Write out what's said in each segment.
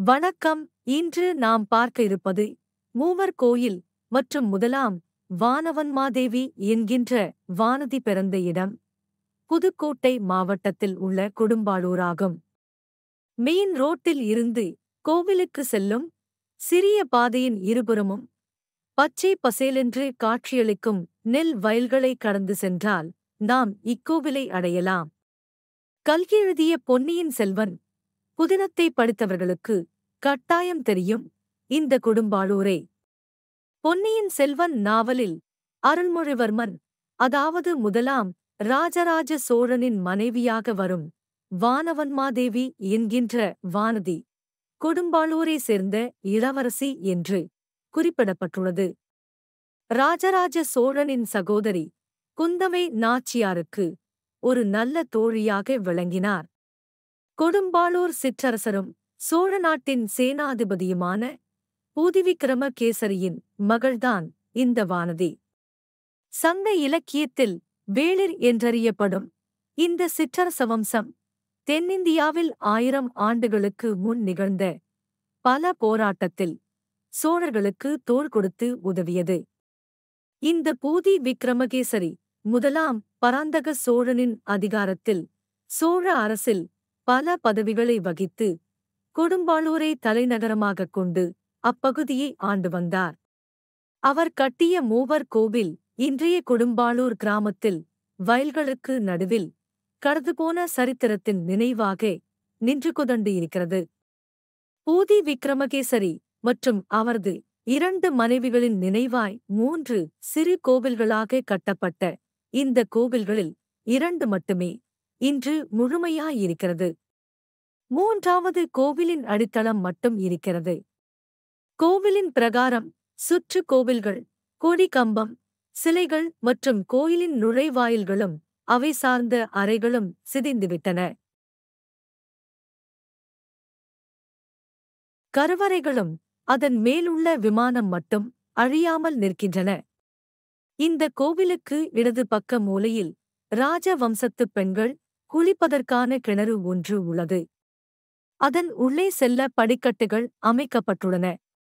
வணக்கம் இன்று நாம் பார்க்க இருப்பது மூவர் கோயில் மற்றும் முதலாம் வானவன்மாதேவி என்கின்ற வானதி பிறந்த இடம் புதுக்கோட்டை மாவட்டத்தில் உள்ள கொடும்பாளூராகும் மெயின் ரோட்டில் இருந்து கோவிலுக்கு செல்லும் சிறிய பாதையின் இருபுறமும் பச்சை பசேலென்று காட்சியளிக்கும் நெல் வயல்களை கடந்து சென்றால் நாம் இக்கோவிலை அடையலாம் கல்கி எழுதிய பொன்னியின் செல்வன் புதினத்தை படித்தவர்களுக்கு கட்டாயம் தெரியும் இந்த கொடும்பாளூரே பொன்னியின் செல்வன் நாவலில் அருள்மொழிவர்மன் அதாவது முதலாம் ராஜராஜ சோழனின் மனைவியாக வரும் வானவன்மாதேவி என்கின்ற வானதி கொடும்பாளூரை சேர்ந்த இளவரசி என்று குறிப்பிடப்பட்டுள்ளது ராஜராஜ சோழனின் சகோதரி குந்தவை நாச்சியாருக்கு ஒரு நல்ல தோழியாக விளங்கினார் கொடும்பாளூர் சிற்றரசரும் சோழ நாட்டின் சேனாதிபதியுமான பூதிவிக்கிரமகேசரியின் மகள்தான் இந்த வானதி சங்க இலக்கியத்தில் வேளிர் என்றறியப்படும் இந்த சிற்றரச வம்சம் தென்னிந்தியாவில் ஆயிரம் ஆண்டுகளுக்கு முன் நிகழ்ந்த பல போராட்டத்தில் சோழர்களுக்கு தோள் கொடுத்து உதவியது இந்த பூதி விக்ரமகேசரி முதலாம் பராந்தக சோழனின் அதிகாரத்தில் சோழ அரசில் பல பதவிகளை வகித்து கொடும்பாளூரை தலைநகரமாகக் கொண்டு அப்பகுதியை ஆண்டு வந்தார் அவர் கட்டிய மூவர் கோவில் இன்றைய கொடும்பாளூர் கிராமத்தில் வயல்களுக்கு நடுவில் கடந்துபோன சரித்திரத்தின் நினைவாக நின்று கொதண்டு இருக்கிறது பூதி விக்ரமகேசரி மற்றும் அவரது இரண்டு மனைவிகளின் நினைவாய் மூன்று சிறு கோவில்களாக கட்டப்பட்ட இந்த கோவில்களில் இரண்டு மட்டுமே இன்று முழுமையாயிருக்கிறது மூன்றாவது கோவிலின் அடித்தளம் மட்டும் இருக்கிறது கோவிலின் பிரகாரம் சுற்று கோவில்கள் கொடி கம்பம் சிலைகள் மற்றும் கோயிலின் நுழைவாயில்களும் அவை சார்ந்த அறைகளும் சிதைந்துவிட்டன கருவறைகளும் அதன் மேலுள்ள விமானம் மட்டும் அழியாமல் நிற்கின்றன இந்த கோவிலுக்கு இடது பக்க மூலையில் ராஜ வம்சத்துப் பெண்கள் குளிப்பதற்கான கிணறு ஒன்று உள்ளது அதன் உள்ளே செல்ல படிக்கட்டுகள் அமைக்கப்பட்டுள்ளன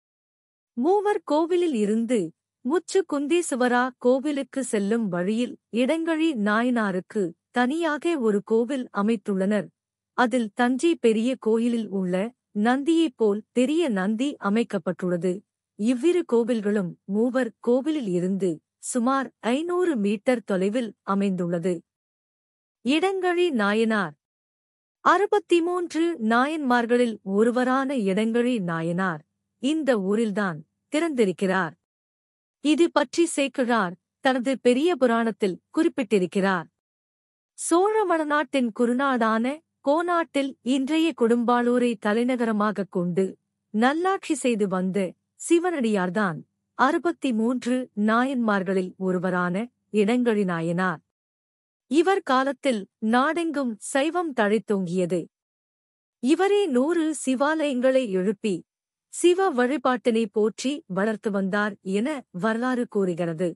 மூவர் கோவிலில் இருந்து முச்சு குந்தீசுவரா கோவிலுக்கு செல்லும் வழியில் இடங்கழி நாயனாருக்கு தனியாக ஒரு கோவில் அமைத்துள்ளனர் அதில் தஞ்சை பெரிய கோயிலில் உள்ள நந்தியைப் போல் பெரிய நந்தி அமைக்கப்பட்டுள்ளது இவ்விரு கோவில்களும் மூவர் கோவிலில் இருந்து சுமார் ஐநூறு மீட்டர் தொலைவில் அமைந்துள்ளது இடங்கழி நாயனார் அறுபத்தி மூன்று நாயன்மார்களில் ஒருவரான இடங்கழி நாயனார் இந்த ஊரில்தான் திறந்திருக்கிறார் இது பற்றி சேக்கிழார் தனது பெரிய புராணத்தில் குறிப்பிட்டிருக்கிறார் சோழ வடநாட்டின் குறுநாடான கோநாட்டில் இன்றைய கொடும்பாளூரை தலைநகரமாகக் கொண்டு நல்லாட்சி செய்து வந்த சிவனடியார்தான் அறுபத்தி மூன்று நாயன்மார்களில் ஒருவரான இடங்கழி நாயனார் இவர் காலத்தில் நாடெங்கும் சைவம் தழைத்தோங்கியது இவரே நூறு சிவாலயங்களை எழுப்பி சிவ வழிபாட்டினை போற்றி வளர்த்து வந்தார் என வரலாறு கூறுகிறது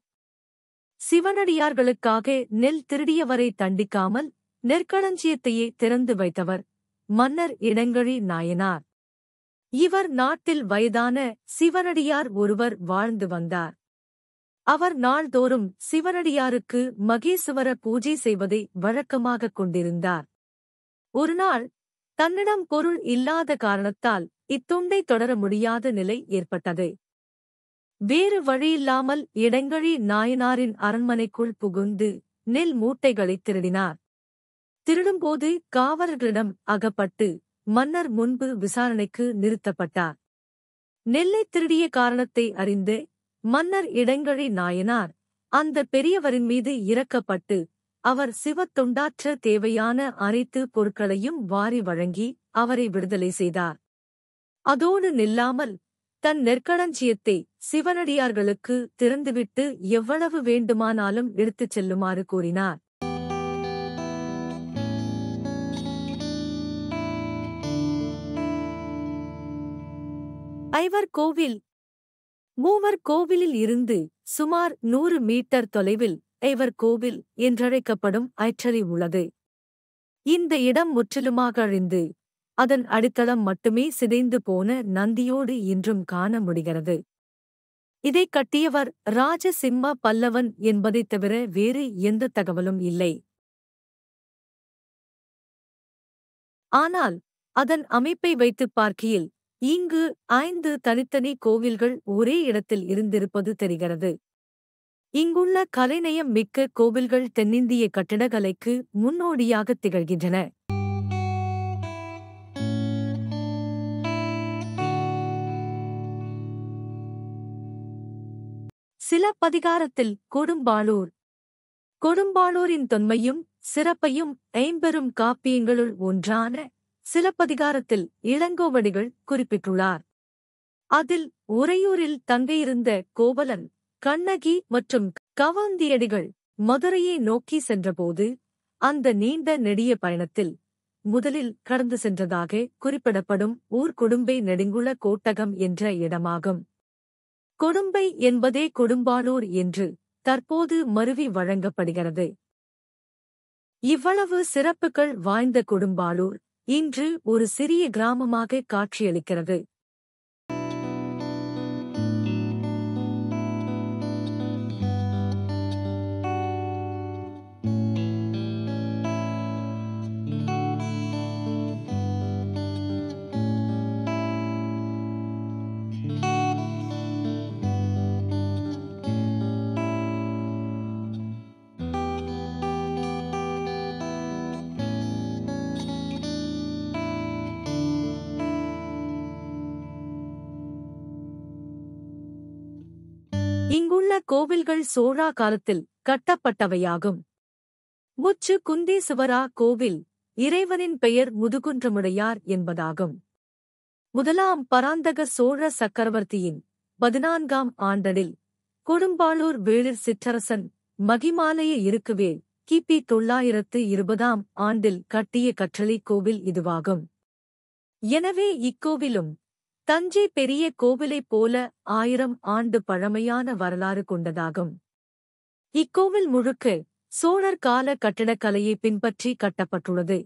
சிவனடியார்களுக்காக நெல் திருடியவரை தண்டிக்காமல் நெற்களஞ்சியத்தையே திறந்து வைத்தவர் மன்னர் இடங்கழி நாயனார் இவர் நாட்டில் வயதான சிவனடியார் ஒருவர் வாழ்ந்து வந்தார் அவர் நாள்தோறும் சிவனடியாருக்கு மகேசுவர பூஜை செய்வதை வழக்கமாகக் கொண்டிருந்தார் ஒருநாள் தன்னிடம் பொருள் இல்லாத காரணத்தால் இத்தொண்டை தொடர முடியாத நிலை ஏற்பட்டது வேறு வழியில்லாமல் இடங்கழி நாயனாரின் அரண்மனைக்குள் புகுந்து நெல் மூட்டைகளைத் திருடினார் திருடும்போது காவலர்களிடம் அகப்பட்டு மன்னர் முன்பு விசாரணைக்கு நிறுத்தப்பட்டார் நெல்லை திருடிய காரணத்தை அறிந்து மன்னர் இடங்கழி நாயனார் அந்த பெரியவரின் மீது இறக்கப்பட்டு அவர் சிவத்தொண்டாற்ற தேவையான அனைத்து பொருட்களையும் வாரி வழங்கி அவரை விடுதலை செய்தார் அதோடு நில்லாமல் தன் நெற்களஞ்சியத்தை சிவனடியார்களுக்கு திறந்துவிட்டு எவ்வளவு வேண்டுமானாலும் எடுத்துச் செல்லுமாறு கூறினார் ஐவர் கோவில் மூவர் கோவிலில் இருந்து சுமார் நூறு மீட்டர் தொலைவில் ஐவர் கோவில் என்றழைக்கப்படும் ஐற்றலி உள்ளது இந்த இடம் முற்றிலுமாக அழிந்து அதன் அடித்தளம் மட்டுமே சிதைந்து போன நந்தியோடு இன்றும் காண முடிகிறது இதை கட்டியவர் ராஜசிம்ம பல்லவன் என்பதைத் தவிர வேறு எந்த தகவலும் இல்லை ஆனால் அதன் அமைப்பை வைத்துப் பார்க்கையில் இங்கு ஐந்து தனித்தனி கோவில்கள் ஒரே இடத்தில் இருந்திருப்பது தெரிகிறது இங்குள்ள கலைநயம் மிக்க கோவில்கள் தென்னிந்திய கட்டிடக்கலைக்கு முன்னோடியாகத் திகழ்கின்றன சிலப்பதிகாரத்தில் கொடும்பாளூர் கொடும்பாளூரின் தொன்மையும் சிறப்பையும் ஐம்பெரும் காப்பியங்களுள் ஒன்றான சிலப்பதிகாரத்தில் இளங்கோவடிகள் குறிப்பிட்டுள்ளார் அதில் உறையூரில் தங்கியிருந்த கோவலன் கண்ணகி மற்றும் கவாந்தியடிகள் மதுரையை நோக்கி சென்றபோது அந்த நீண்ட நெடிய பயணத்தில் முதலில் கடந்து சென்றதாக குறிப்பிடப்படும் ஊர் கொடும்பை நெடுங்குள கோட்டகம் என்ற இடமாகும் கொடும்பை என்பதே கொடும்பாளூர் என்று தற்போது மருவி வழங்கப்படுகிறது இவ்வளவு சிறப்புகள் வாய்ந்த கொடும்பாளூர் இன்று ஒரு சிறிய கிராமமாக காட்சியளிக்கிறது இங்குள்ள கோவில்கள் சோழா காலத்தில் கட்டப்பட்டவையாகும் முச்சு குந்தீசுவரா கோவில் இறைவனின் பெயர் முதுகுன்றமுடையார் என்பதாகும் முதலாம் பராந்தக சோழ சக்கரவர்த்தியின் பதினான்காம் ஆண்டடில் கொடும்பாளூர் வேளிர் சிற்றரசன் மகிமாலய இருக்குவேல் கிபி தொள்ளாயிரத்து இருபதாம் ஆண்டில் கட்டிய கற்றளி கோவில் இதுவாகும் எனவே இக்கோவிலும் தஞ்சை பெரிய கோவிலைப் போல ஆயிரம் ஆண்டு பழமையான வரலாறு கொண்டதாகும் இக்கோவில் முழுக்க சோழர் கால கட்டிடக்கலையை பின்பற்றி கட்டப்பட்டுள்ளது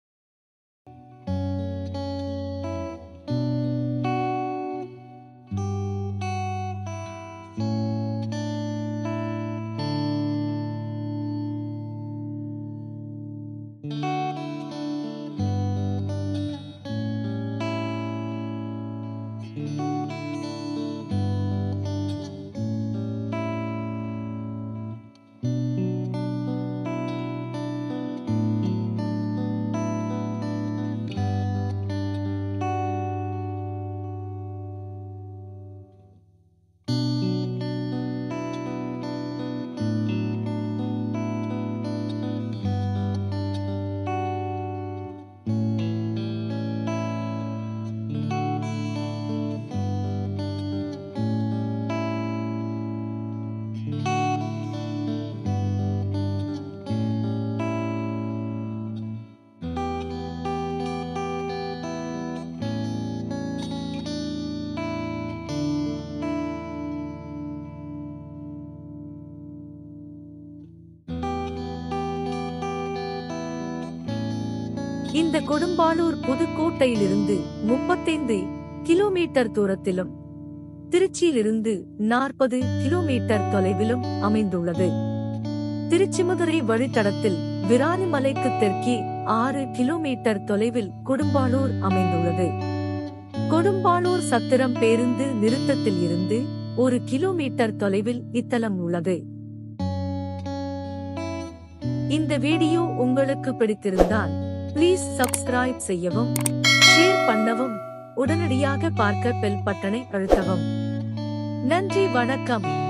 இந்த கொடும்பாளூர் புதுக்கோட்டையிலிருந்து முப்பத்தைந்து கிலோமீட்டர் தூரத்திலும் திருச்சியிலிருந்து நாற்பது கிலோமீட்டர் தொலைவிலும் அமைந்துள்ளது திருச்சிமதுரை வழித்தடத்தில் விராலிமலைக்கு தெற்கே ஆறு கிலோமீட்டர் தொலைவில் கொடும்பாளூர் அமைந்துள்ளது கொடும்பாளூர் சத்திரம் பேருந்து நிறுத்தத்தில் இருந்து ஒரு கிலோமீட்டர் தொலைவில் இத்தலம் உள்ளது இந்த வீடியோ உங்களுக்கு பிடித்திருந்தால் ப்ளீஸ் சப்ஸ்கிரைப் செய்யவும் ஷேர் பண்ணவும் உடனடியாக பார்க்க பெல் பட்டனை அழுத்தவும் நன்றி வணக்கம்